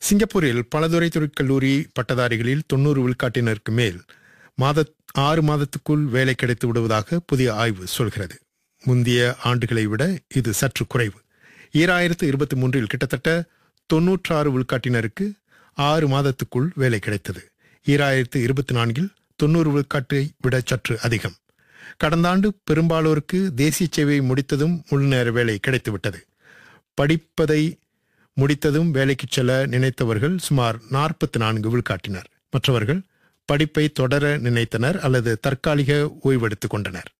சிங்கப்பூரில் பலதுறை தொழிற்கல்லூரி பட்டதாரிகளில் தொண்ணூறு விழுக்காட்டினருக்கு மேல் மாத ஆறு மாதத்துக்குள் வேலை கிடைத்து விடுவதாக புதிய ஆய்வு சொல்கிறது முந்தைய ஆண்டுகளை விட இது சற்று குறைவு ஈராயிரத்து இருபத்தி மூன்றில் கிட்டத்தட்ட தொன்னூற்றாறு விழுக்காட்டினருக்கு ஆறு மாதத்துக்குள் வேலை கிடைத்தது ஈராயிரத்து இருபத்தி நான்கில் தொண்ணூறு விழுக்காட்டை விட சற்று அதிகம் கடந்த ஆண்டு பெரும்பாலோருக்கு தேசிய சேவை முடித்ததும் முழுநேர வேலை கிடைத்துவிட்டது படிப்பதை முடித்ததும் வேலைக்கு செல்ல நினைத்தவர்கள் சுமார் நாற்பத்தி நான்கு விழுக்காட்டினர் மற்றவர்கள் படிப்பை தொடர நினைத்தனர் அல்லது தற்காலிக ஓய்வெடுத்துக் கொண்டனர்